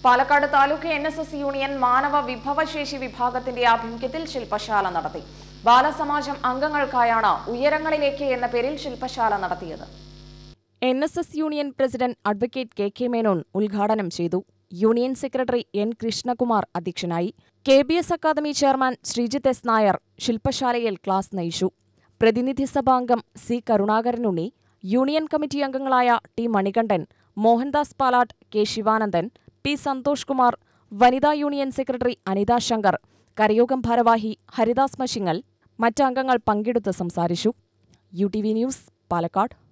Palakkad taluk N S S union മാനവ വിഭവശേഷി വിഭാഗത്തിന്റെ ആഭിമുഖ്യത്തിൽ ശില്പശാല നടത്തി ബാലസമാജം അംഗങ്ങൾക്കായാണ് ഉയരങ്ങളിലേക്ക് എന്ന പേരിൽ ശില്പശാല നടത്തിയത് N S S union president advocate K K Menon ഉദ്ഘാടനം ചെയ്തു യൂണിയൻ സെക്രട്ടറി എൻ കൃഷ്ണകുമാർ അധ്യക്ഷനായി K B S academy chairman Sreejith S Nair ശില്പശാലയിൽ ക്ലാസ് നയിച്ചു പ്രതിനിധിസഭാംഗം സി കരുണാകരനുണ്ണി യൂണിയൻ കമ്മിറ്റി അംഗങ്ങളായ T Manikandan Mohandas Palatt K Sivanandan P Santhosh Kumar വനിതാ യൂണിയൻ സെക്രട്ടറി അനിത ശങ്കർ കരയോഗം ഭാരവാഹി ഹരിദാസ് മഷിങ്ങൽ മറ്റംഗങ്ങൾ പങ്കെടുത്ത് സംസാരിച്ചു U T V news Palakkad